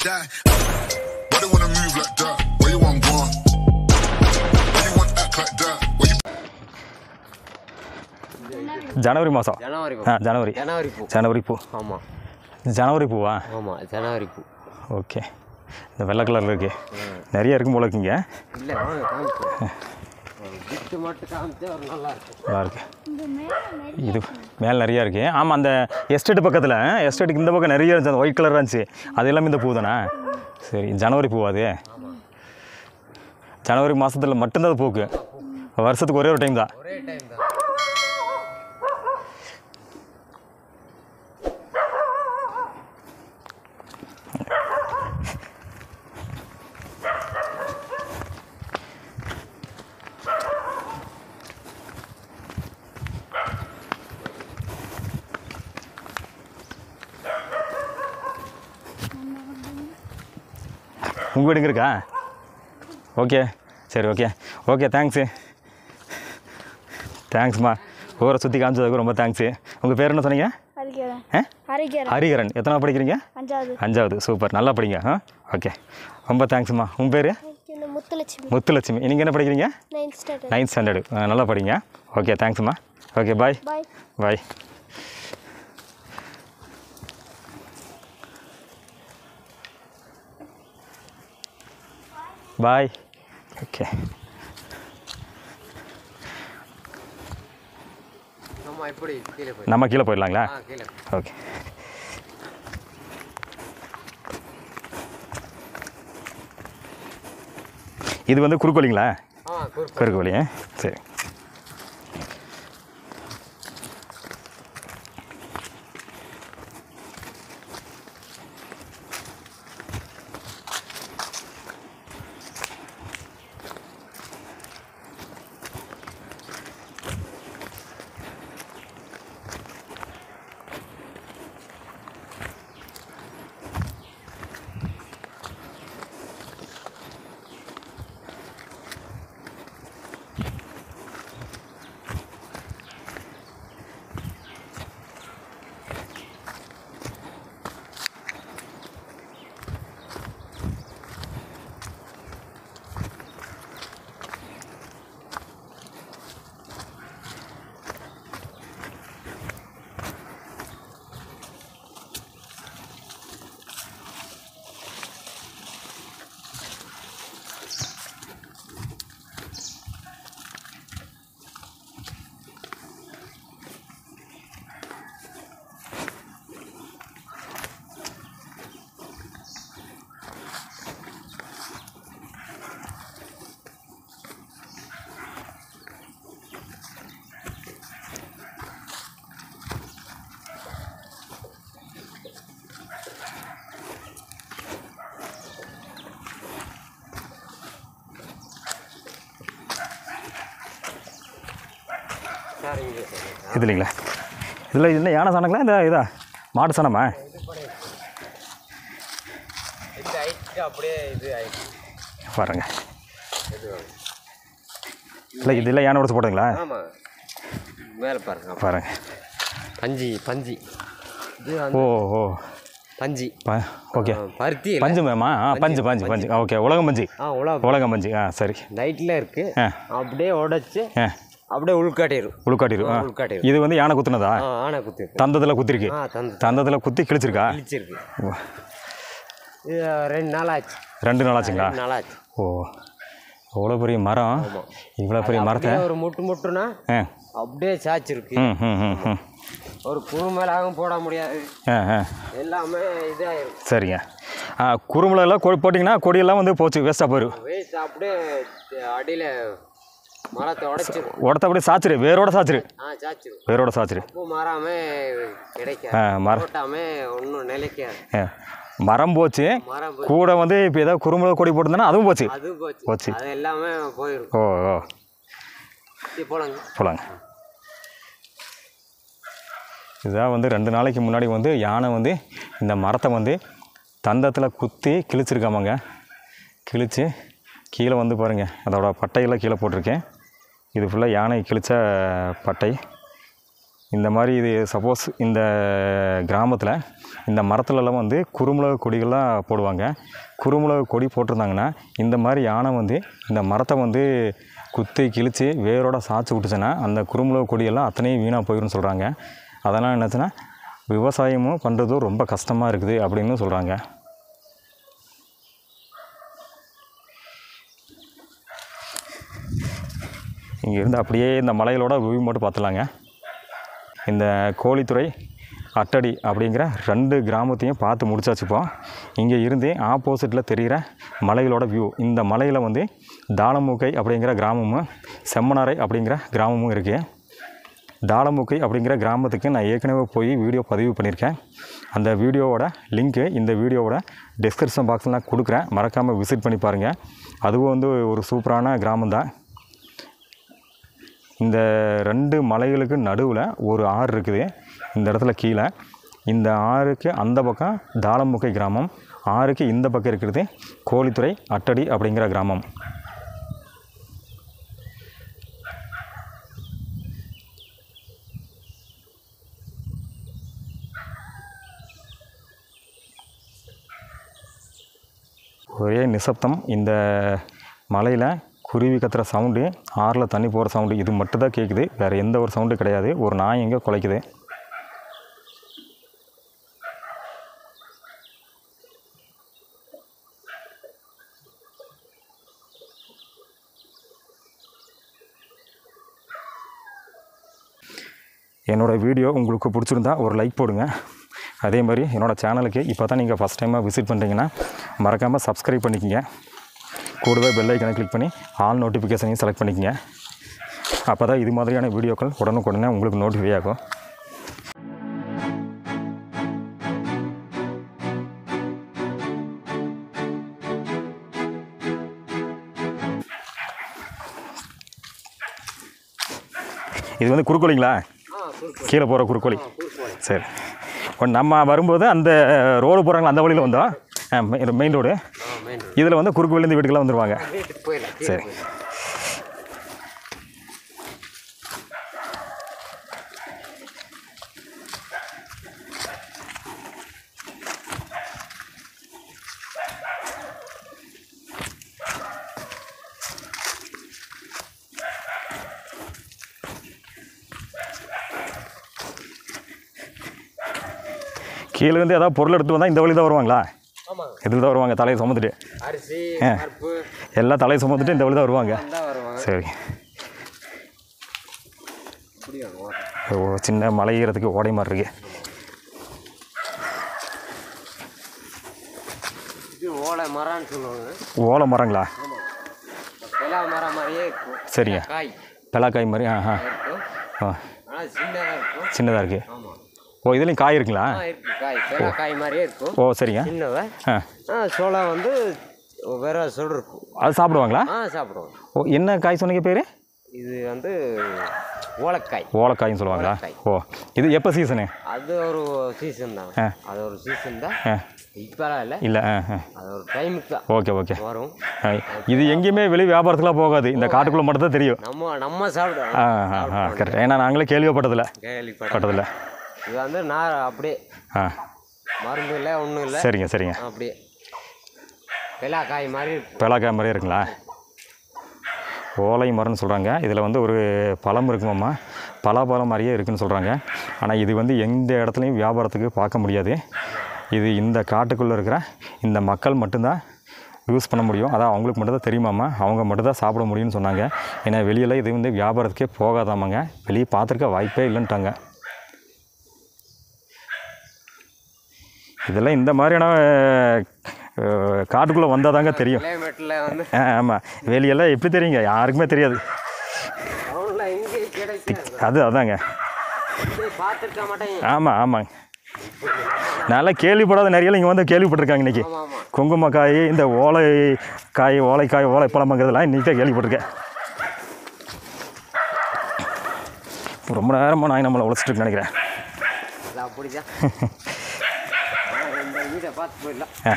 die. Why they wanna move like that? Where you want gone? Why you want act like that? Where you ஜனவரி மாதம் ஜனவரி ஆ ஜனவரி ஜனவரி பூ ஜனவரி பூ ஆமாம் ஜனவரி பூவா ஆமாம் ஜனவரி பூ ஓகே இந்த வெள்ளை கலரில் இருக்கு நிறைய இருக்கும் போல இருக்குங்க இல்லை வாங்க காமிப்போம் கிஃப்ட் மட்டும் காமிச்சா ஒரு நல்லா இருக்கும் நல்லா இருக்கு இது மேலே நிறையா இருக்கு ஆமாம் அந்த எஸ்டேட் பக்கத்தில் எஸ்டேட்டுக்கு இந்த பக்கம் நிறைய இருந்துச்சு அந்த ஒயிட் கலராக இருந்துச்சு அது எல்லாமே இந்த பூ தானே சரி ஜனவரி பூவா அது ஜனவரி மாதத்தில் மட்டும்தான் அது பூக்கு வருஷத்துக்கு ஒரே ஒரு டைம் தான் ஒரே டைம் தான் உங்கள் வீடுங்க இருக்கா ஓகே சரி ஓகே ஓகே தேங்க்ஸு தேங்க்ஸ்மா ஊரை சுற்றி காமிச்சதுக்கு ரொம்ப தேங்க்ஸு உங்கள் பேர் என்ன சொன்னீங்க ஹரிகரன் ஆ ஹரிகரன் ஹரிகரன் எத்தனை படிக்கிறீங்க அஞ்சாவது அஞ்சாவது சூப்பர் நல்லா படிங்க ஆ ஓகே ரொம்ப தேங்க்ஸ்மா உங்கள் பேர் இந்த முத்துலட்சுமி முத்துலட்சுமி நீங்கள் என்ன படிக்கிறீங்க நைன்த் ஸ்டாண்டர்ட் நைன்த் ஸ்டாண்டர்டு நல்லா படிங்க ஓகே தேங்க்ஸ்மா ஓகே பாய் பாய் பாய் பாய் ஓகே நம்ம எப்படி கீழே போய் நம்ம கீழே போயிடலாங்களா ஆ கீழே ஓகே இது வந்து குறுக்கோலிங்களா ஆ குறுக்கு குறுக்கோலி சரி சரிங்க சரி இது இல்லைங்களா இதில் என்ன யானை சாணங்களா இந்த இதா மாட்டு சாணமா இந்த ஹைட்டு அப்படியே இது ஆயிடுச்சு பாருங்க இது வாங்க. இல்லை இதெல்லாம் யானை உடச்சு போடுங்களா ஆமாம் மேலே பாருங்க பாருங்க பஞ்சு பஞ்சு இது ஓ வந்து ஓ பஞ்சு ப ஓகே ஆ, பருத்தி இல்ல. பஞ்சு மேமா ஆ பஞ்சு பஞ்சு பஞ்சு ஓகே உலகம் பஞ்சு ஆ உலகம் உலகம் பஞ்சு ஆ சரி நைட்டில் இருக்கு ஆ. அப்படியே உடைச்சு ஆ அப்படியே உள்காட்டிடும் உள்காட்டிரு ஆ உள்காட்டிடும் இது வந்து யானை குத்துனதா ஆ ஆனை குத்து தந்தத்தில் குத்திருக்கு ஆ தந்து தந்தத்தில் குத்தி கிழிச்சிருக்கா கிழிச்சிருக்கு ஓ, இது ரெண்டு நாள் ஆச்சு ரெண்டு நாள் ஆச்சுங்களா ரெண்டு நாள் ஆச்சு ஓ அவ்வளோ பெரிய மரம் இவ்வளோ பெரிய மரத்தை அப்படியே ஒரு முட்டு முட்டுனா ஆ அப்படியே சாச்சிருக்கு ம் ம் ம் ம் ஒரு குறுமேலாகவும் போட முடியாது ஆ ஆ எல்லாமே இதாயிரும் சரிங்க ஆ குறும்பலெல்லாம் கொ போட்டிங்கன்னா கொடியெல்லாம் வந்து போச்சு வேஸ்ட்டாக போயிடும் வேஸ்ட் அப்படியே அடியில் மரத்தை உடைச்சிரும் உடத்த அப்படியே சாச்சிரு வேரோட சாச்சிரு ஆ சாச்சிரும் வேரோட சாச்சிரு பூ மாறாம கிடைக்காது ஆ மர போட்டாம ஒன்றும் நிலைக்காது ஆ, மரம் போச்சு மரம் போய் கூட வந்து இப்போ ஏதாவது குறும்பல கொடி போட்டிருந்தேன்னா அதுவும் போச்சு அது போச்சு போச்சு. அது எல்லாமே போயிடும் ஓ ஓ சரி, போலாங்க போலாங்க இதான் வந்து ரெண்டு நாளைக்கு முன்னாடி வந்து யானை வந்து இந்த மரத்தை வந்து தந்தத்தில் குத்தி கிழிச்சிருக்காமாங்க கிழிச்சு கீழே வந்து பாருங்கள் அதோட பட்டையெல்லாம் கீழே போட்டிருக்கேன் இது ஃபுல்லாக யானை கிழிச்ச பட்டை இந்த மாதிரி இது சப்போஸ் இந்த கிராமத்தில் இந்த மரத்துலலாம் வந்து குறுமிளகு கொடிகள்லாம் போடுவாங்க குறுமிளகு கொடி போட்டிருந்தாங்கன்னா இந்த மாதிரி யானை வந்து இந்த மரத்தை வந்து குத்தி கிழித்து வேரோட சாய்ச்சி விட்டுச்சுன்னா அந்த குறுமிளகு கொடியெல்லாம் அத்தனையும் வீணாக போயிடும்னு சொல்கிறாங்க அதெல்லாம் என்னாச்சுன்னா விவசாயமும் பண்ணுறதும் ரொம்ப கஷ்டமாக இருக்குது அப்படின்னு சொல்கிறாங்க இங்கேருந்து அப்படியே இந்த மலைகளோட வியூ மட்டும் பார்த்துலாங்க இந்த கோழித்துறை அட்டடி அப்படிங்கிற ரெண்டு கிராமத்தையும் பார்த்து முடிச்சாச்சுப்போ இங்கே இருந்து ஆப்போசிட்டில் தெரிகிற மலைகளோட வியூ இந்த மலையில் வந்து தாளமூக்கை அப்படிங்கிற கிராமமும் செம்மனாரை அப்படிங்கிற கிராமமும் இருக்குது தாளமுக்கை அப்படிங்கிற கிராமத்துக்கு நான் ஏற்கனவே போய் வீடியோ பதிவு பண்ணியிருக்கேன் அந்த வீடியோவோட லிங்க்கு இந்த வீடியோவோட டிஸ்கிரிப்ஷன் பாக்ஸில் நான் கொடுக்குறேன் மறக்காமல் விசிட் பண்ணி பாருங்கள் அதுவும் வந்து ஒரு சூப்பரான கிராமம் தான் இந்த ரெண்டு மலைகளுக்கு நடுவில் ஒரு ஆறு இருக்குது இந்த இடத்துல கீழே இந்த ஆறுக்கு அந்த பக்கம் தாளமுக்கை கிராமம் ஆறுக்கு இந்த பக்கம் இருக்கிறது கோழித்துறை அட்டடி அப்படிங்கிற கிராமம் ஒரே நிசப்தம் இந்த மலையில் குருவி கத்துற சவுண்டு ஆறில் தண்ணி போகிற சவுண்டு இது மட்டும் தான் கேட்குது வேறு எந்த ஒரு சவுண்டும் கிடையாது ஒரு நாய் எங்கே குலைக்குது என்னோடய வீடியோ உங்களுக்கு பிடிச்சிருந்தா ஒரு லைக் போடுங்க அதே மாதிரி என்னோடய சேனலுக்கு இப்போ தான் நீங்கள் ஃபஸ்ட் டைமாக விசிட் பண்ணுறீங்கன்னா மறக்காமல் சப்ஸ்கிரைப் பண்ணிக்கங்க கூடவே பெல் ஐக்கனை கிளிக் பண்ணி ஆல் நோட்டிஃபிகேஷனையும் செலக்ட் பண்ணிக்கங்க அப்போ தான் இது மாதிரியான வீடியோக்கள் உடனுக்குடனே உங்களுக்கு நோட்டிஃபை ஆகும் இது வந்து குறுக்கோலிங்களா கீழே போகிற குறுக்கோலி சரி இப்போ நம்ம வரும்போது அந்த ரோடு போகிறாங்களா அந்த வழியில் வந்தோம் மெயின் ரோடு மெயின் இதில் வந்து குறுக்கு வழியிலேருந்து வீட்டுக்கெல்லாம் வந்துடுவாங்க வீட்டுக்கு போயிடலாம் கீழே சரி போயிடலாம். கீழேருந்து ஏதாவது பொருள் எடுத்து வந்தால் இந்த வழி தான் வருவாங்களா ஆமாங்க இதில் தான் வருவாங்க தலையை சுமந்துட்டு அரிசி ஆ. பருப்பு எல்லாம் தலையை சுமந்துட்டு இந்த வழி தான் வருவாங்க தான் வருவாங்க சரி இப்படி வருவோம் ஓ சின்ன மலை ஏறதுக்கு ஓடை மாதிரி இருக்கு இது ஓலை மரம்னு சொல்லுவாங்க ஓலை மரங்களா ஆமாம் எல்லா மரம் மாதிரியே இருக்கும் சரிங்க காய் பெலாக்காய் மாதிரி ஆ ஆ இருக்கும் ஆ ஆனால் சின்னதாக இருக்கும் சின்னதாக இருக்குது ஆமாம் ஓ இதுலேயும் காய் இருக்குங்களா ஆ இருக்கு காய் பெலா காய் மாதிரியே இருக்கும் ஓ சரிங்க சின்னதாக ஆ ஆ சோளம் வந்து வேற சொல் இருக்கும் அது சாப்பிடுவாங்களா ஆ சாப்பிடுவோம் ஓ என்ன காய் சொன்னீங்க பேர் இது வந்து ஓலக்காய் ஓலைக்காயின்னு சொல்லுவாங்களா ஓலைக்காய். ஓ இது எப்போ சீசனு அது ஒரு சீசன் தான் ஆ. அது ஒரு சீசன் தான் ஆ இப்போலாம் இல்லை இல்லை ஆ ஆ அது ஒரு டைமுக்கு தான் ஓகே ஓகே வரும் ஆ, இது எங்கேயுமே வெளி வியாபாரத்துக்குலாம் போகாது இந்த காட்டுக்குள்ளே மட்டும் தான் தெரியும் நம்ம நம்ம சாப்பிடுவோம் ஆ ஆ ஆ கரெக்ட் ஏன்னா நாங்களே கேள்விப்பட்டதில்ல கேள்விப்பட்டது பட்டதில்ல இது வந்து நான் அப்படியே ஆ மருந்து இல்லை ஒன்றும் இல்லை சரிங்க சரிங்க அப்படியே வெள்ளா காய் மாதிரி இருக்கும் பெலாக்காய் மாதிரியே இருக்குங்களா ஓலை மரம்னு சொல்கிறாங்க இதில் வந்து ஒரு பழம் இருக்குமாம்மா பலாப்பழம் மாதிரியே இருக்குன்னு சொல்கிறாங்க ஆனால் இது வந்து எந்த இடத்துலையும் வியாபாரத்துக்கு பார்க்க முடியாது இது இந்த காட்டுக்குள்ளே இருக்கிற இந்த மக்கள் மட்டும்தான் யூஸ் பண்ண முடியும் அதான் அவங்களுக்கு மட்டும்தான் தெரியுமாம்மா அவங்க மட்டும்தான் சாப்பிட முடியும்னு சொன்னாங்க ஏன்னா வெளியில் இது வந்து வியாபாரத்துக்கே போகாதாமாங்க வெளியே பார்த்துருக்க வாய்ப்பே இல்லைன்ட்டாங்க இதெல்லாம் இந்த மாதிரியான அஹ், காட்டுக்குள்ளே வந்தால் தாங்க தெரியும் கிளைமேட்டில் வந்து ஆ ஆமாம் வெளியெல்லாம் எப்படி தெரியுங்க யாருக்குமே தெரியாது டவுனில் எங்கே கிடைக்கும் அது அதாங்க இங்கே பார்த்துருக்க மாட்டேன் ஆமாம் ஆமாங்க நல்லா கேள்விப்படாத நிறைய இங்கே வந்து கேள்விப்பட்டிருக்காங்க இன்றைக்கி ஆமாம் ஆமாம் குங்குமக்காய் இந்த ஓலை காய் ஓலைக்காய் ஓலைப்பழம்ங்கிறதெல்லாம் இன்றைக்கி தான் கேள்விப்பட்டிருக்கேன் ரொம்ப நேரமாக நாய் நம்மளை உழைச்சிட்டு நினைக்கிறேன் இல்லை அப்படிதான் இந்த வீட்டை பார்த்து போயிடலாம் ஆ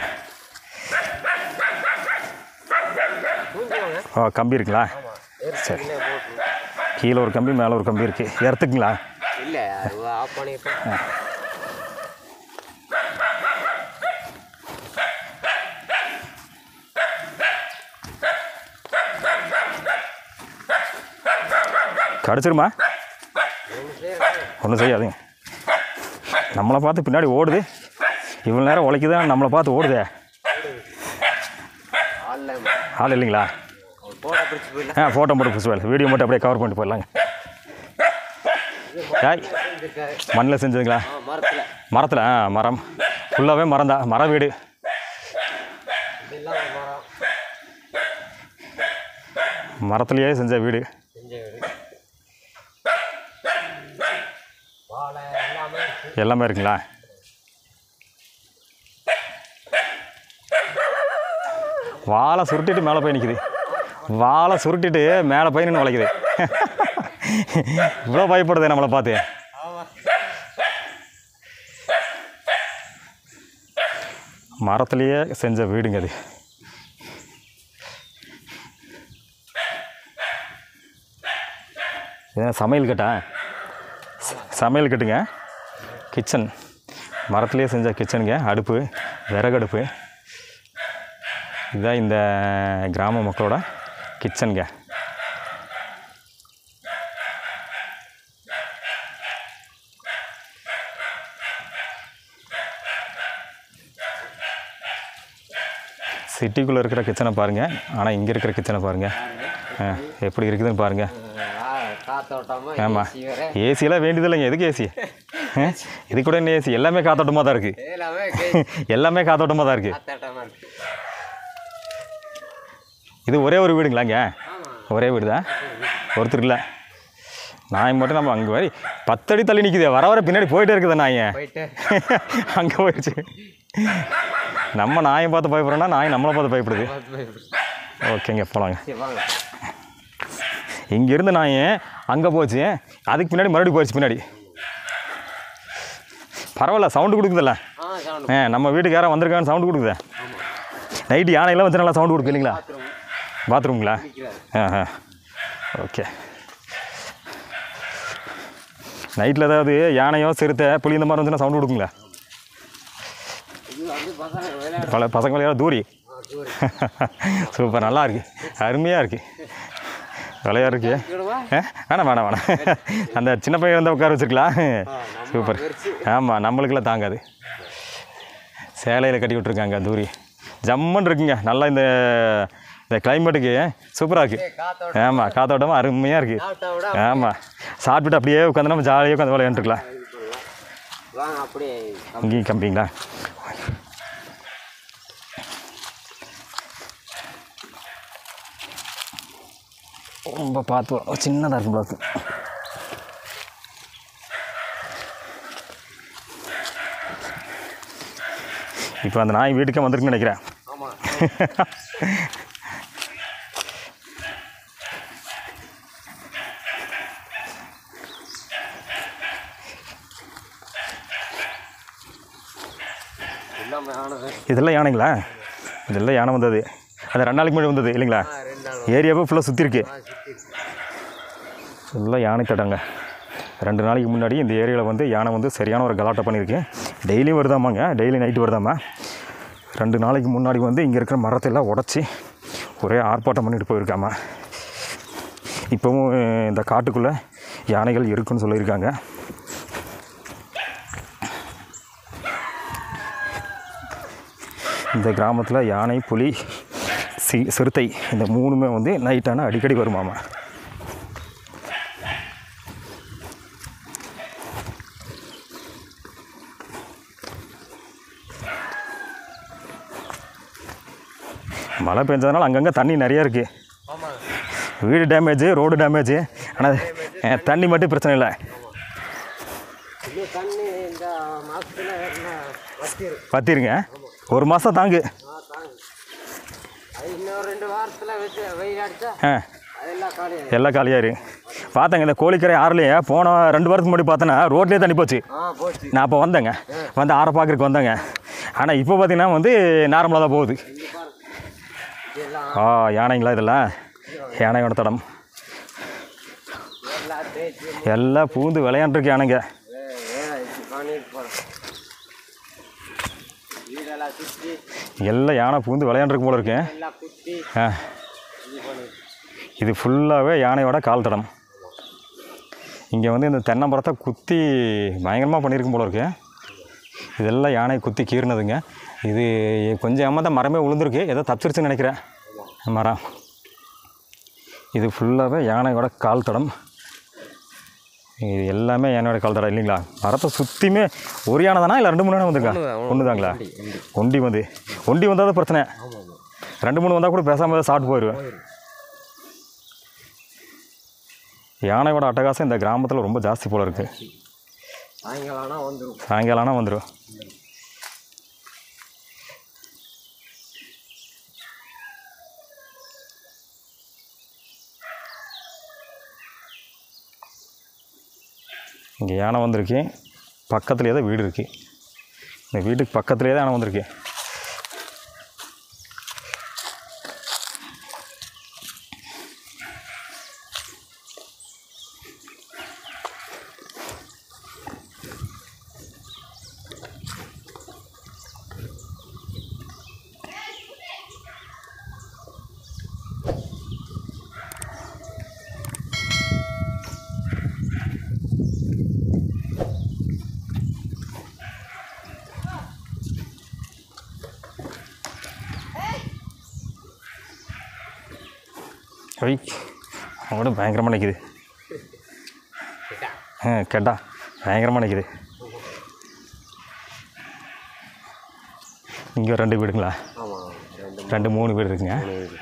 தூங்குவாங்க ஓ கம்பி இருக்குங்களா ஆமாம் ஏற்கனவே போட்டு கீழே ஒரு கம்பி மேலே ஒரு கம்பி இருக்குது இடத்துக்குங்களா இல்லை அது ஆஃப் பண்ணிட்டேன் கடிச்சிருமா ஒன்றும் செய்யாதுங்க நம்மளை பார்த்து பின்னாடி ஓடுது இவ்வளோ நேரம் உழைக்குதான் நம்மளை பார்த்து ஓடுதே ஆன்லைன் ஆள் இல்லைங்களா போட பிடிச்சி போயிடலாம் ஆ ஃபோட்டோ மட்டும் புதுசு வீடியோ மட்டும் அப்படியே கவர் பண்ணிட்டு போயிடலாங்க ஏய் மண்ணில் செஞ்சதுங்களா ஆ மரத்தில் மரத்தில் ஆ மரம் ஃபுல்லாகவே மரம் தான் மர வீடு இதெல்லாம் ஒரு மரம் மரத்துலேயே செஞ்ச வீடு செஞ்ச வீடு வாழை எல்லாமே இருக்கு. எல்லாமே இருக்குங்களா வாழை சுருட்டிட்டு மேலே போய் நிற்குது வாழை சுருட்டிட்டு மேலே போய் நின்று உழைக்குது இவ்வளோ பயப்படுதே நம்மளை பார்த்து மரத்துலேயே செஞ்ச வீடுங்க அது ஏன் சமையல் கட்டா ச- சமையல் கட்டுங்க கிச்சன் மரத்துலேயே செஞ்ச கிச்சனுங்க அடுப்பு விறகடுப்பு இதுதான் இந்த கிராம மக்களோட கிச்சனுங்க சிட்டிக்குள்ளே இருக்கிற கிச்சனை பாருங்கள் ஆனால் இங்கே இருக்கிற கிச்சனை பாருங்கள் ஆ, எப்படி இருக்குதுன்னு பாருங்கள் ஆ, காத்தோட்டமா ஆமாம் AC வேற. ஏசியெல்லாம் வேண்டியதில்லைங்க எதுக்கு ஏசி இது கூட என்ன ஏசி எல்லாமே காத்தோட்டமாக தான் இருக்குது எல்லாமே கே- எல்லாமே காத்தோட்டமாக தான் இருக்குது காத்தோட்டமா இருக்கு இது ஒரே ஒரு வீடுங்களாங்க ஆமா ஒரே வீடு தான் ஒருத்தர் இல்லை நாய் மட்டும் நம்ம அங்கே வரை பத்தடி தள்ளி நிற்குது வர வர பின்னாடி போயிட்டே இருக்குது நாய் போயிட்டு அங்கே போயிடுச்சு நம்ம நாயை பார்த்து பயப்படுறோம்னா நாய் நம்மளை பார்த்து பயப்படுது பார்த்து போயிட்டு. ஓகேங்க போகலாங்க சரி வாங்க இங்கேருந்து நாய் அங்கே போச்சு அதுக்கு பின்னாடி மறுபடியும் போயிடுச்சு பின்னாடி பரவாயில்ல சவுண்டு கொடுக்குதுல்ல ஆ சவுண்ட் ஆ நம்ம வீட்டுக்கு யாரும் வந்திருக்கான்னு சவுண்டு கொடுக்குதே நைட்டு யானையெல்லாம் வந்து நல்லா சவுண்டு கொடுக்கு இல்லைங்களா பாத்ரூம்ங்களா ஆ ஆ ஓகே நைட்டில் ஏதாவது யானையோ சிறுத்தை புலி இந்த மாதிரி வந்துன்னா சவுண்டு கொடுக்குங்களா இது வந்து பசங்க விளையாட பல பசங்க விளையாட தூரி சூப்பர் நல்லா இருக்கு அருமையாக இருக்கு விளையாடுறக்கு விடுவா ஆ வேணாம் வேணாம் வேணாம் அந்த சின்ன பையன் வந்து உட்கார வச்சுருக்கலாம் சூப்பர் ஆமாம் நம்மளுக்கெல்லாம் தாங்காது சேலையில் கட்டி விட்ருக்காங்க தூரி ஜம்முன்னு இருக்குங்க நல்லா இந்த இந்த கிளைமேட்டுக்கு சூப்பராக இருக்குது காத்தோட ஆமாம் காத்தோட்டமாக அருமையாக இருக்குது சாப்பிட்டா விட ஆமாம் சாப்பிட்டுட்டு அப்படியே உட்காந்து நம்ம ஜாலியாக உட்காந்து விளையாண்டுருக்கலாம் வாங்க அப்படியே இங்கேயும் கம்பிங்களா ரொம்ப பார்த்து வா- சின்னதாக இருக்கும் பிளாக்கு இப்போ அந்த நாய் வீட்டுக்கே வந்திருக்குன்னு நினைக்கிறேன் ஆமா எல்லாமே ஆனது இதெல்லாம் யானைங்களா இதெல்லாம் யானை வந்தது அது ரெண்டு நாளைக்கு முன்னாடி வந்தது இல்லைங்களா ஆ ரெண்டு நாள் ஏரியாவே ஃபுல்லாக சுற்றிருக்கு ஆ சுற்றி ஃபுல்லாக யானை தடங்க ரெண்டு நாளைக்கு முன்னாடி இந்த ஏரியாவில் வந்து யானை வந்து சரியான ஒரு கலாட்டை பண்ணியிருக்கு டெய்லியும் வருதாமாங்க டெய்லி நைட்டு வருதாமா ரெண்டு நாளைக்கு முன்னாடி வந்து இங்கே இருக்கிற மரத்தை எல்லாம் உடச்சி ஒரே ஆர்ப்பாட்டம் பண்ணிட்டு போயிருக்காமா இப்போவும் அஹ், இந்த காட்டுக்குள்ளே யானைகள் இருக்குன்னு சொல்லியிருக்காங்க இந்த கிராமத்தில் யானை புலி சி சிறுத்தை இந்த மூணுமே வந்து நைட்டான அடிக்கடி வருமாமா மழை பெஞ்சதுனால அங்கங்கே தண்ணி நிறையா இருக்குது ஆமாங்க வீடு டேமேஜ் ரோடு டேமேஜ் ஆனால் அஹ், தண்ணி மட்டும் பிரச்சனை இல்லை இன்னும் தண்ணி இந்த மாசத்துல என்ன வத்திரும் பத்திருங்க ஒரு மாதம் தாங்கு ஆ தாங்க அது இன்னும் ரெண்டு வாரத்துல வச்சு வெயில் அடிச்சா ஆ அதெல்லாம் காலியாக எல்லாம் காலியாரு பார்த்தேங்க இந்த கோழிக்கரை ஆறுலையே போன ரெண்டு வாரத்துக்கு முன்னாடி பார்த்தேன்னா ரோட்லேயே தண்ணி போச்சு ஆ போச்சு நான் அப்போ வந்தேங்க வந்து ஆற பார்க்குறக்கு வந்தேங்க ஆனால் இப்போ பார்த்தீங்கன்னா வந்து நார்மலாக தான் போகுது இங்க பாருங்க இதெல்லாம் ஆ யானைங்களா இதெல்லாம் யானையோட தடம் எல்லாத்தையும் எல்லாம் பூந்து விளையாண்டுருக்கு யானைங்க பண்ணிட்டு போகிறோம் வீடெல்லாம் சுற்றி எல்லாம் யானை பூந்து விளையாண்டுருக்கு போல இருக்கு எல்லாம் குத்தி ஆ இது பண்ணி இது ஃபுல்லாகவே யானையோட கால் தடம் இங்கே வந்து இந்த தென்னை மரத்தை குத்தி பயங்கரமாக பண்ணியிருக்கும் போல இருக்கு இதெல்லாம் யானை குத்தி கீறினதுங்க இது கொஞ்சம் ஏமாத்த மரமே விழுந்திருக்கு ஏதோ தப்பிச்சிருச்சுன்னு நினைக்கிறேன் மரம் இது ஃபுல்லாகவே யானையோட கால் தடம் இது எல்லாமே யானையோட கால் தடம் இல்லைங்களா மரத்தை சுற்றியுமே ஒரு யானை தானா இல்லை ரெண்டு மூணு யானை வந்திருக்கா ஒன்று தாங்களா ஒண்டி வந்து ஒண்டி வந்தால் தான் பிரச்சனை ரெண்டு மூணு வந்தால் கூட பேசாமல் சாப்பிட்டு போயிடுவேன் யானையோட அட்டகாசம் இந்த கிராமத்தில் ரொம்ப ஜாஸ்தி போல இருக்குது சாயங்காலம் ஆனால் வந்துடும் சாயங்காலம் ஆனால் வந்துடும் இங்கே யானை வந்திருக்கு பக்கத்துலேயே தான் வீடு இருக்குது இந்த வீட்டுக்கு பக்கத்துலேயே தான் யானை வந்திருக்கு ஒய் அவங்களோட பயங்கரமாக நிற்கிது ஆ கேட்டா பயங்கரமாக நிற்கிது இங்கே ரெண்டு வீடுங்களா ஆமாம் ரெண்டு ரெண்டு மூணு வீடு இருக்குங்க மூணு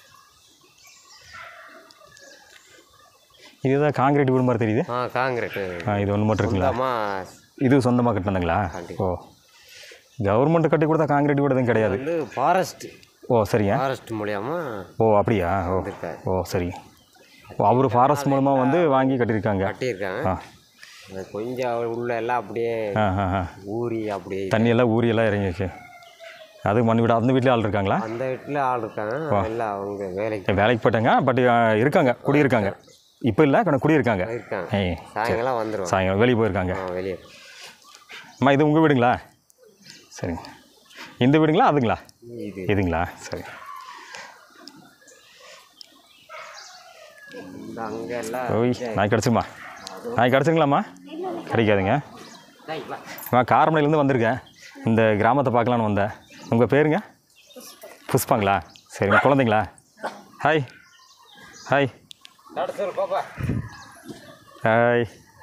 இதுதான் காங்கிரீட் வீடு மாதிரி தெரியுது ஆ காங்கிரீட்டு ஆ இது ஒன்று மட்டும் இருக்குங்களா சொந்தமாக இது சொந்தமாக கட்டினதுங்களா ஓ கவர்மெண்ட் கட்டி கொடுத்தா காங்கிரீட் வீடு எதுவும் கிடையாது வந்து ஃபாரஸ்ட் ஓ சரிங்க ஃபாரஸ்ட் மூலியமா ஓ அப்படியா ஓ இருக்காரு. ஓ சரி ஓ அவர் ஃபாரஸ்ட் மூலமாக வந்து வாங்கி கட்டியிருக்காங்க கட்டியிருக்காங்க ஆ அது கொஞ்சம் உள்ள எல்லாம் அப்படியே ஆ ஆ ஆ ஊறி அப்படியே தண்ணி எல்லாம் ஊறி எல்லாம் இறங்கிருக்கு அது மண் வீடு அந்த வீட்டில் ஆள் இருக்காங்களா அந்த வீட்டில் ஆள் இருக்காங்க எல்லாம் அவங்க வேலைக்கு வேலைக்கு போயிட்டாங்க பட் இருக்காங்க குடியிருக்காங்க இப்போ இல்லை கணக்கு குடியிருக்காங்க இருக்காங்க ஏய் சாயங்காலம் வந்துடுவாங்க சாயங்காலம் வெளியே போயிருக்காங்க ஆ வெளியே அம்மா இது உங்கள் வீடுங்களா சரிங்க இந்த வீடுங்களா அதுங்களா இது இதுங்களா சரி இந்த அங்கே எல்லாம் ஓய் நாய் கிடச்சிருமா நாய் கிடச்சிருங்களாம்மா கிடைக்காதுங்க நான் காரமடையிலேருந்து வந்திருக்கேன் இந்த கிராமத்தை பார்க்கலான்னு வந்தேன் உங்கள் பேருங்க புஷ்பாங்களா சரிங்க குழந்தைங்களா ஹாய் ஹாய் பாப்பா ஹாய்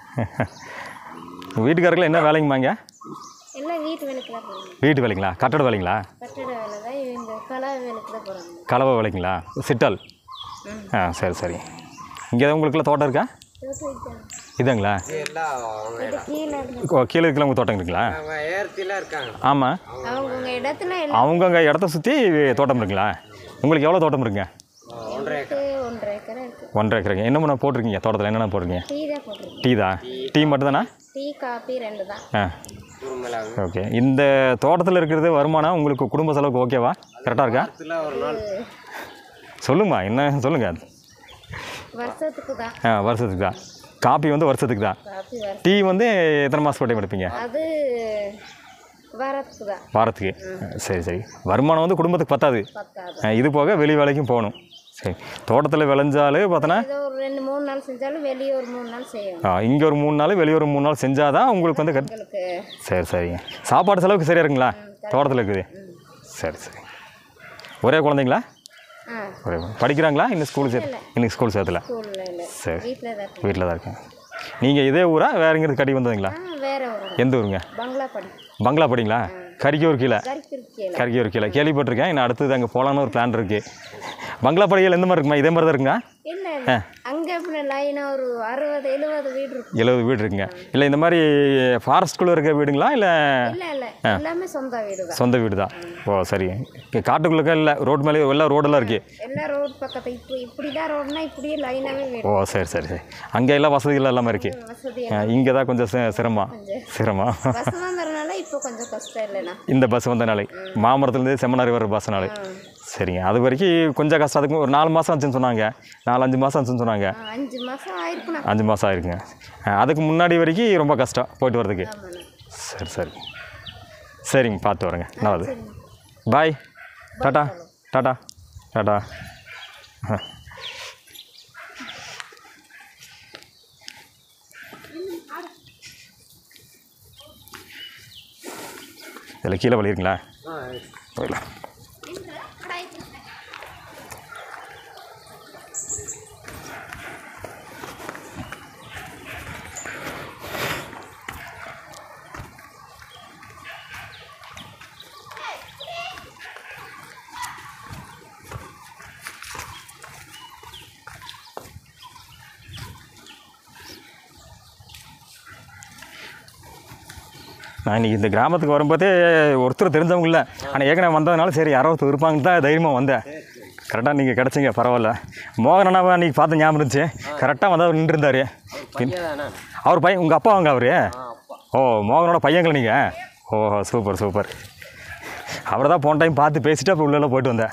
வீட்டுக்காரர்கள் என்ன வேலைங்கம்மாங்க எல்லாம் வீட்டு வேலைக்கு தான் போகிறாங்க வீட்டு வேலைங்களா கட்டட வேலைங்களா கட்டட வேலை தான் இந்த கலா வேலைக்கு தான் போகிறாங்க கலவை வேலைங்களா சிட்டல் ஆ சரி சரி இங்கே உங்களுக்குலாம் தோட்டம் இருக்கா இதாங்களா எல்லாம் அவங்க இது கீழே இருந்து ஓ, கீழே இருக்கலாம் உங்கள் தோட்டம் இருக்குங்களா அவங்க ஏர்த்திலாம் இருக்காங்க ஆமாம் அவங்கவுங்க இடத்துல எல்லாம் அவங்கவுங்க இடத்த சுற்றி தோட்டம் இருக்குங்களா உங்களுக்கு எவ்வளோ தோட்டம் இருக்குங்க ஒன்றரை ஏக்கர் ஒன்றரை ஏக்கர் இருக்குது ஒன்றரை ஏக்கருங்க என்ன பண்ண போட்டிருக்கீங்க தோட்டத்தில் என்னென்ன போட்டிருக்கீங்க டீ தான் போட்டிருக்கோம் டீ தான் டீ மட்டும் தானா டீ காப்பி ரெண்டு தான் ஆ குறுமலாங்க ஓகே இந்த தோட்டத்தில் இருக்கிறது வருமானம் உங்களுக்கு குடும்ப செலவுக்கு ஓகேவா கரெக்டாக இருக்கா வாரத்தில் ஒரு நாள் சொல்லுங்கம்மா என்ன சொல்லுங்கள் வருஷத்துக்கு தான் ஆ வருஷத்துக்கு தான் காப்பி வந்து வருஷத்துக்கு தான் காப்பி வருஷம் டீ வந்து எத்தனை மாதம் டைம் எடுப்பீங்க அது வாரத்துக்கு தான் வாரத்துக்கு சரி சரி வருமானம் வந்து குடும்பத்துக்கு பத்தாது பத்தாது ஆ, இது போக வெளி வேலைக்கும் போகணும் சரி தோட்டத்தில் விளைஞ்சாலே பார்த்தோன்னா ஏதோ ஒரு ரெண்டு மூணு நாள் செஞ்சாலும் வெளியே ஒரு மூணு நாள் செய்யணும் இங்கே ஒரு மூணு நாள் வெளியே ஒரு மூணு நாள் செஞ்சால் தான் உங்களுக்கு வந்து கட் எங்களுக்கு சரி சரிங்க சாப்பாடு செலவுக்கு சரியா இருக்குங்களா தோட்டத்தில் இருக்குது சரி சரி ஒரே குழந்தைங்களா ஆ ஒரே குழந்தை. படிக்கிறாங்களா இன்னும் ஸ்கூல் சேர்த்து இன்னைக்கு ஸ்கூல் சேர்த்துல ஸ்கூலில் இல்லை சரி வீட்டில் தான் இருக்கு. வீட்டில் தான் இருக்கேன் நீங்கள் இதே ஊரா வேற எங்கேருந்து கட்டி வந்ததுங்களா ஆ வேற ஒரு எந்த ஊருங்க பங்களா படி பங்களா படிங்களா கறிக்கூர் கீழே கறிக்கு கீழே கறிக்கூர் கீழே கேள்விப்பட்டிருக்கேன் இன்னும் அடுத்தது அங்கே போகலான்னு ஒரு பிளான் இருக்குது பங்களா படிகள் எந்த மாதிரி இருக்குமா இதே மாதிரி தான் இருக்குங்களா இல்லை அங்கே அப்படி லைனாக ஒரு அறுபது எழுபது வீடு இருக்கும் எழுபது வீடு இருக்குங்க இல்லை இந்த மாதிரி ஃபாரஸ்ட்குள்ளே இருக்க வீடுங்களா இல்லை இல்லை இல்லை எல்லாமே சொந்த வீடு தான் சொந்த வீடு தான் ஓ சரி காட்டுக்குள்ளே இல்லை ரோடு மேலே எல்லாம் ரோடெல்லாம் இருக்குது எல்லாம் ரோடு பக்கத்து இப்போ இப்படி தான் ரோடுனா இப்படியே லைனாகவே வீடு ஓ சரி சரி சரி அங்கே எல்லாம் வசதிகள் எல்லாமே இருக்குது வசதி இங்கே தான் கொஞ்சம் சி- சிரமம் சிரமம் பஸ் வந்ததுனால இப்போ கொஞ்சம் கஷ்டம் இல்லைண்ணா இந்த பஸ் வந்தனாலே மாமரத்துலேருந்து செம்மனாரி வர பஸ்னாலே சரிங்க அது வரைக்கும் கொஞ்சம் கஷ்டம் அதுக்கு ஒரு நாலு மாதம் ஆச்சுன்னு சொன்னாங்க நாலு அஞ்சு மாதம் ஆச்சுன்னு சொன்னாங்க ஆ, அஞ்சு மாதம் ஆயிருக்குண்ணா அஞ்சு மாதம் ஆயிருக்குங்க ஆ, அதுக்கு முன்னாடி வரைக்கும் ரொம்ப கஷ்டம் போயிட்டு வர்றதுக்கு ஆமாண்ணா சரி சரி சரிங்க பார்த்து வரேங்க நல்லது பாய் டாட்டா டாட்டா டாட்டா ஆ. இதில் கீழே வழியிருங்களா ஆ போயிடலாம் நான் இன்றைக்கி இந்த கிராமத்துக்கு வரும்போதே ஒருத்தர் தெரிஞ்சவங்க இல்லை ஆனால் ஏற்கனவே வந்ததுனால சரி யாரோ ஒருத்தர் இருப்பாங்க தான் தைரியமாக வந்தேன் கரெக்டாக நீங்கள் கிடச்சிங்க பரவாயில்ல மோகன் அண்ணாவை அன்றைக்கி பார்த்து ஞாபகம் இருந்துச்சு கரெக்டாக வந்தவர் நின்றுருந்தார் பையன் தானே அவர் பையன் உங்கள் அப்பா அவங்க அவர் ஆ அப்பா ஓ மோகனோட பையங்கள நீங்கள் ஓ சூப்பர் சூப்பர் அவரை தான் போன டைம் பார்த்து பேசிட்டு அப்புறம் உள்ளே போயிட்டு வந்தேன்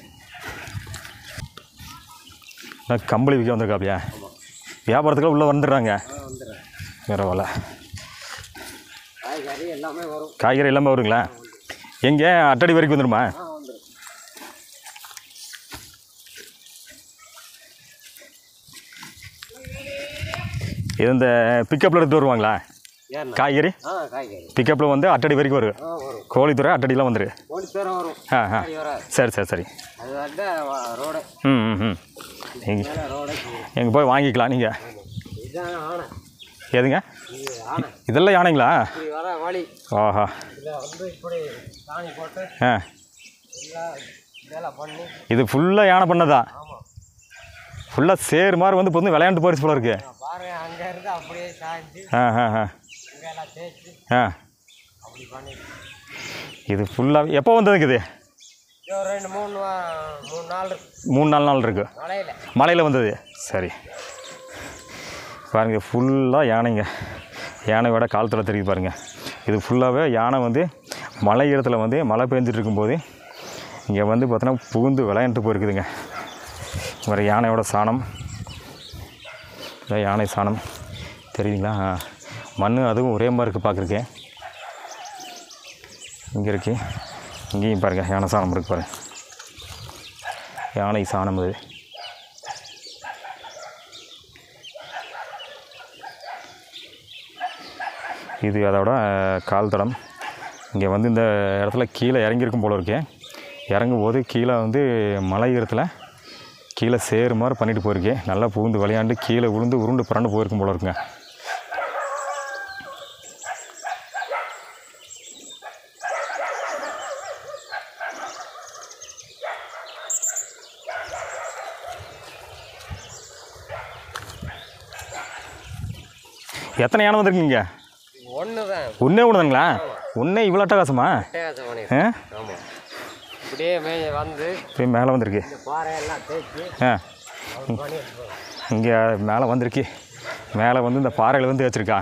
நான் கம்பளி விற்க வந்திருக்காப்பியா வியாபாரத்துக்குள்ள உள்ளே வந்துடுறாங்க ஆ வந்துடுறேன் பரவாயில்ல காய்கறி எல்லாமே வரும் காய்கறி எல்லாமே வருங்களா எங்கே அட்டடி வரைக்கும் வந்துடுமா ஆ வந்துடும் இது இந்த பிக்கப்பில் எடுத்து வருவாங்களா ஏன்னா காய்கறி ஆ காய்கறி பிக்கப்பில் வந்து அட்டடி வரைக்கும் வரும் ஆ வரும் கோழித்துறை அட்டடிலாம் வந்துரு ஓடி பேரம் வரும் ஆ ஆ காய் வராது சரி சரி சரி அது வந்து ரோடு ம் ம் ம் நீங்கள் மேலே ரோடு எங்கே போய் வாங்கிக்கலாம் நீங்கள் இதுதான் ஆனை எதுங்க இது ஆனை இதெல்லாம் யானைங்களா இப்படி வர வழி ஆஹா இதில் வந்து இப்படி சாணி போட்டு ஆ எல்லாம் இதெல்லாம் பண்ணி இது ஃபுல்லாக யானை பண்ணதா ஆமாம் ஃபுல்லாக சேர் மாதிரி வந்து இப்போ வந்து விளையாண்டு போயிடுச்சு போல இருக்கு பாருங்க அங்கே இருந்து அப்படியே சாய்ஞ்சு ஆ ஆ ஆ இங்கே எல்லாம் தேய்ச்சி ஆ அப்படி பண்ணி இது ஃபுல்லாக எப்போ வந்ததுங்க இது இது ஒரு ரெண்டு மூணு வா- மூணு நாள் இருக்கு மூணு நாலு நாள் இருக்கு மழையில் மலையில் வந்தது சரி பாருங்கள் ஃபுல்லாக யானைங்க யானையோட காலத்தில் தெரியுது பாருங்கள் இது ஃபுல்லாகவே யானை வந்து மலை இடத்துல வந்து மழை பெஞ்சிட்டு இருக்கும்போது இங்கே வந்து பார்த்தோன்னா புகுந்து விளையாண்டுட்டு போயிருக்குதுங்க வேறு யானையோட சாணம் இதான் யானை சாணம் தெரியுதுங்களா மண் அதுவும் ஒரே மாதிரி இருக்குது பார்க்குறக்கு இங்கே இருக்கு இங்கேயும் பாருங்கள் யானை சாணம் இருக்குது பாருங்க யானை சாணம் இது இது அதோட அஹ், கால் தடம் இங்கே வந்து இந்த இடத்துல கீழே இறங்கியிருக்கும் போல இருக்கே இறங்கும் போது கீழே வந்து மலை இடத்துல கீழே சேறு மாதிரி பண்ணிட்டு போயிருக்கேன் நல்லா பூந்து விளையாண்டு கீழே விழுந்து உருண்டு புரண்டு போயிருக்கும் போல இருக்குங்க எத்தனை யானை வந்திருக்கீங்க ஒன்று தான் ஒன்றே ஒன்றுதாங்களா ஒன்றே இவ்வளோ அட்டகாசமா வித்தியாசம் பண்ணி ஆ ஆமாம் இப்படியே மே வந்து போய் மேலே வந்திருக்கு இந்த பாறையெல்லாம் தேய்ச்சி ஆ அப்படி பண்ணி எடுத்துருவோம். இங்கே மேலே வந்திருக்கு மேலே வந்து இந்த பாறையில் வந்து வச்சுருக்கா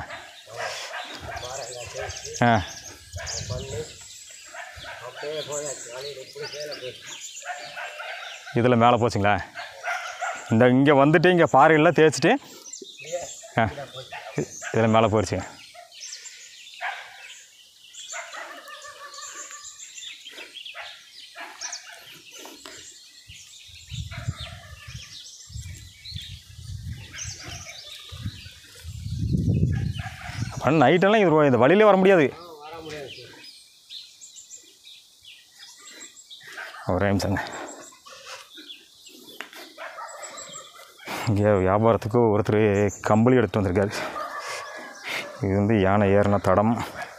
ஆ பண்ணி அப்படியே போயாச்சு வழியில் இப்படி கீழே போய் இதில் மேலே போச்சுங்களா இந்த இங்கே வந்துட்டு இங்கே பாறையெல்லாம் தேய்ச்சிட்டு ஆ இதில் மேலே போயிடுச்சுங்க ஆனால் நைட்டெல்லாம் இது இந்த வழியிலே வர முடியாது வர முடியாது சார் ஒரே நிமிஷங்க இங்கே வியாபாரத்துக்கு ஒருத்தர் கம்பளி எடுத்து வந்திருக்காரு இது வந்து யானை ஏறின தடம்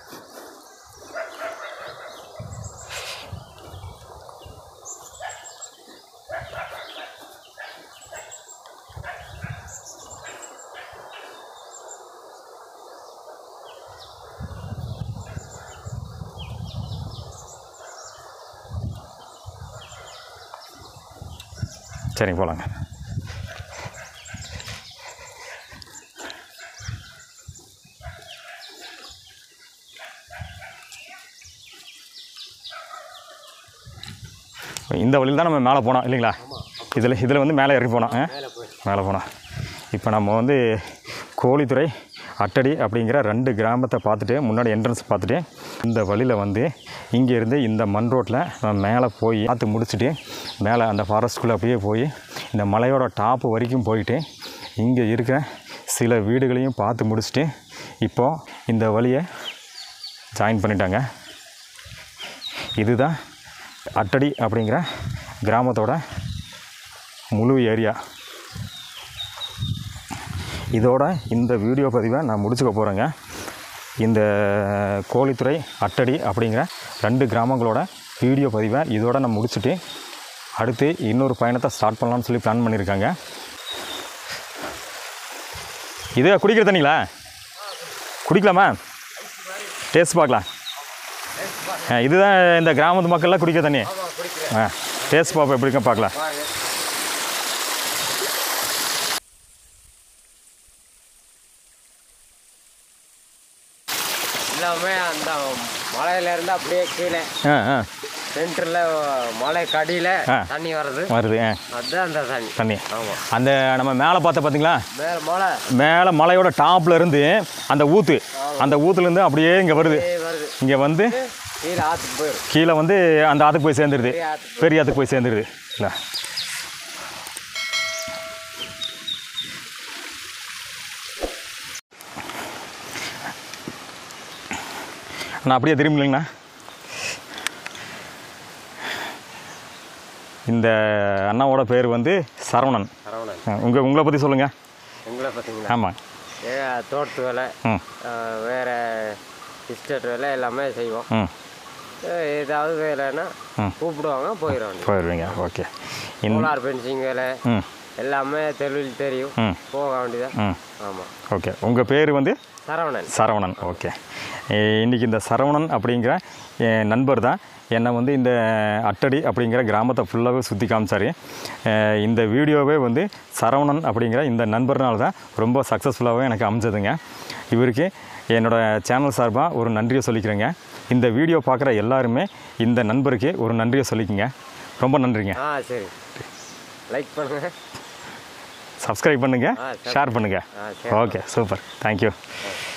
சரிங்க போகலாங்க இந்த வழியில் தான் நம்ம மேலே போனோம் இல்லைங்களா இதில் இதில் வந்து மேலே இறங்கி போனோம் ஆ? மேலே போனோம் இப்போ நம்ம வந்து கோழித்துறை அட்டடி அப்படிங்கிற ரெண்டு கிராமத்தை பார்த்துட்டு முன்னாடி என்ட்ரன்ஸ் பார்த்துட்டு இந்த வழியில் வந்து இங்கேருந்து இந்த மண் ரோட்டில் நம்ம மேலே போய் பார்த்து முடிச்சுட்டு மேலே அந்த ஃபாரஸ்ட்குள்ளே அப்படியே போய் இந்த மலையோட டாப்பு வரைக்கும் போயிட்டு இங்கே இருக்கிற சில வீடுகளையும் பார்த்து முடிச்சுட்டு இப்போது இந்த வழியை ஜாயின் பண்ணிட்டாங்க இதுதான் அட்டடி அப்படிங்கிற கிராமத்தோட முழு ஏரியா இதோட இந்த வீடியோ பதிவை நான் முடிச்சுக்க போகிறேங்க இந்த கோழித்துறை அட்டடி அப்படிங்கிற ரெண்டு கிராமங்களோட வீடியோ பதிவை இதோட நான் முடிச்சுட்டு அடுத்து இன்னொரு பயணத்தை ஸ்டார்ட் பண்ணலாம்னு சொல்லி பிளான் பண்ணியிருக்காங்க இது குடிக்கிற தண்ணிங்களா குடிக்கலாமா டேஸ்ட் பார்க்கலாம் ஆ, இதுதான் இந்த கிராமத்து மக்கள்லாம் குடிக்கிற தண்ணி ஆ டேஸ்ட் பார்ப்போம் எப்படி இருக்குன்னு பார்க்கலாம் எல்லாமே அந்த மலையிலேருந்து அப்படியே கீழே ஆ ஆ சென்டரில் மலை கடியில் ஆ. தண்ணி வருது வருது ஆ அதுதான் அந்த தண்ணி தண்ணி ஆமாம் அந்த நம்ம மேலே பார்த்த பார்த்தீங்களா மேலே மலை மேலே மலையோட டாப்ல இருந்து அந்த ஊத்து அந்த ஊத்துலேருந்து அப்படியே இங்கே வருது அப்படியே வருது இங்கே வந்து கீழே ஆற்றுக்கு போயிடும் கீழே வந்து அந்த ஆற்றுக்கு போய் சேர்ந்துருது பெரிய ஆத்துக்கு பெரிய ஆற்றுக்கு போய் சேர்ந்துருது இல்லை நான் அப்படியே திரும்பலைங்கண்ணா இந்த அண்ணாவோட பேர் வந்து சரவணன் சரவணன் உங்கள் உங்களை பற்றி சொல்லுங்கள் உங்களை பார்த்தீங்களா ஆமாம் ஏ தோட்டத்து வேலை ம் ஆ, வேற எஸ்டேட் வேலை எல்லாமே செய்வோம் ம் ஏ, ஏதாவது வேலைன்னா ம். கூப்பிடுவாங்க போயிடும் போயிடுவீங்க ஓகே இந்த சோலார் பென்சிங் வேலை ம் எல்லாமே தொழில் தெரியும் ம் போக வேண்டியதான் ம் ஆமாம் ஓகே உங்கள் பேர் வந்து சரவணன் சரவணன் ஓகே இன்றைக்கி இந்த சரவணன் அப்படிங்கிற என் நண்பர் தான் என்னை வந்து இந்த அட்டடி அப்படிங்கிற கிராமத்தை ஃபுல்லாகவே சுற்றி காமிச்சார் இந்த வீடியோவே வந்து சரவணன் அப்படிங்கிற இந்த நண்பர்னால தான் ரொம்ப சக்ஸஸ்ஃபுல்லாகவே எனக்கு அமைஞ்சதுங்க இவருக்கு என்னோட சேனல் சார்பாக ஒரு நன்றியை சொல்லிக்கிறேங்க இந்த வீடியோ பார்க்குற எல்லாருமே இந்த நண்பருக்கு ஒரு நன்றியை சொல்லிக்கங்க ரொம்ப நன்றிங்க ஆ சரி லைக் பண்ணுங்க சப்ஸ்கிரைப் பண்ணுங்கள் ஆ, ஷேர் பண்ணுங்கள் ஆ, share ஓகே சூப்பர் தேங்க்யூ ஆ